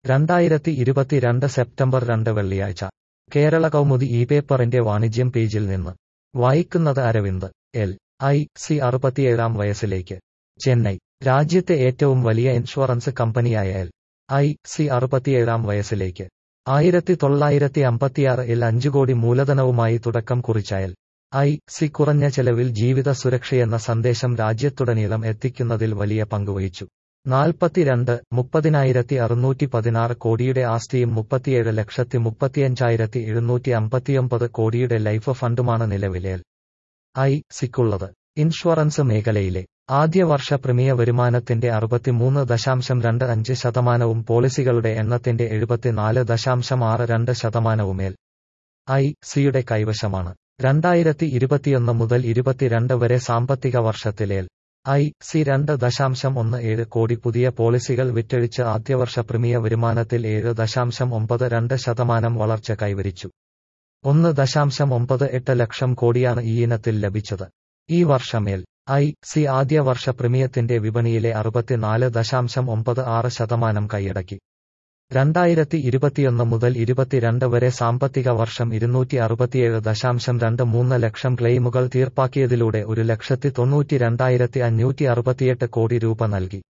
രണ്ടായിരത്തി ഇരുപത്തിരണ്ട് സെപ്റ്റംബർ രണ്ട് വെള്ളിയാഴ്ച കേരള കൗമുദി ഈ പേപ്പറിന്റെ വാണിജ്യം പേജിൽ നിന്ന് വായിക്കുന്നത് അരവിന്ദ് എൽ ഐ സി അറുപത്തിയേഴാം വയസ്സിലേക്ക് ചെന്നൈ രാജ്യത്തെ ഏറ്റവും വലിയ ഇൻഷുറൻസ് കമ്പനിയായ എൽ ഐ സി അറുപത്തിയേഴാം വയസ്സിലേക്ക് ആയിരത്തി തൊള്ളായിരത്തി അമ്പത്തിയാറിൽ അഞ്ചു കോടി മൂലധനവുമായി തുടക്കം കുറിച്ച എൽ ഐ സി കുറഞ്ഞ ചെലവിൽ ജീവിത സുരക്ഷയെന്ന സന്ദേശം രാജ്യത്തുടനീളം എത്തിക്കുന്നതിൽ വലിയ പങ്കുവഹിച്ചു നാൽപ്പത്തിരണ്ട് മുപ്പതിനായിരത്തി അറുന്നൂറ്റി പതിനാറ് കോടിയുടെ ആസ്തിയും മുപ്പത്തിയേഴ് ലക്ഷത്തി മുപ്പത്തിയഞ്ചായിരത്തി എഴുന്നൂറ്റി അമ്പത്തിയൊമ്പത് കോടിയുടെ ലൈഫ് ഫണ്ടുമാണ് നിലവിലെ എൽ ഐ സിക്കുള്ളത് ഇൻഷുറൻസ് മേഖലയിലെ ആദ്യ വർഷ പ്രീമിയ വരുമാനത്തിന്റെ അറുപത്തിമൂന്ന് ദശാംശം രണ്ട് അഞ്ച് ശതമാനവും പോളിസികളുടെ എണ്ണത്തിന്റെ എഴുപത്തിനാല് ദശാംശം ആറ് രണ്ട് ശതമാനവും എൽ ഐ സിയുടെ കൈവശമാണ് രണ്ടായിരത്തി ഇരുപത്തിയൊന്ന് മുതൽ ഇരുപത്തിരണ്ട് വരെ സാമ്പത്തിക വർഷത്തിൽ എൽ ഐ സി രണ്ട് ദശാംശം ഒന്ന് ഏഴ് കോടി പുതിയ പോളിസികൾ വിറ്റഴിച്ച് ആദ്യവർഷ പ്രീമിയ വരുമാനത്തിൽ ഏഴ് ദശാംശം ഒമ്പത് രണ്ട് ശതമാനം വളർച്ച കൈവരിച്ചു ഒന്ന് ദശാംശം ഒമ്പത് എട്ട് ലക്ഷം കോടിയാണ് ഈ ഇനത്തിൽ ലഭിച്ചത് ഈ വർഷം എൽ ഐ സി ആദ്യ വർഷ പ്രീമിയത്തിന്റെ വിപണിയിലെ അറുപത്തിനാല് ദശാംശം ഒമ്പത് ആറ് ശതമാനം കൈയടക്കി രണ്ടായിരത്തി ഇരുപത്തിയൊന്ന് മുതൽ ഇരുപത്തിരണ്ട് വരെ സാമ്പത്തിക വർഷം ഇരുന്നൂറ്റി അറുപത്തിയേഴ് ദശാംശം രണ്ട് മൂന്ന് ലക്ഷം ക്ലെയിമുകൾ തീർപ്പാക്കിയതിലൂടെ ഒരു ലക്ഷത്തി തൊണ്ണൂറ്റി രണ്ടായിരത്തി അഞ്ഞൂറ്റി അറുപത്തിയെട്ട് കോടി രൂപ നൽകി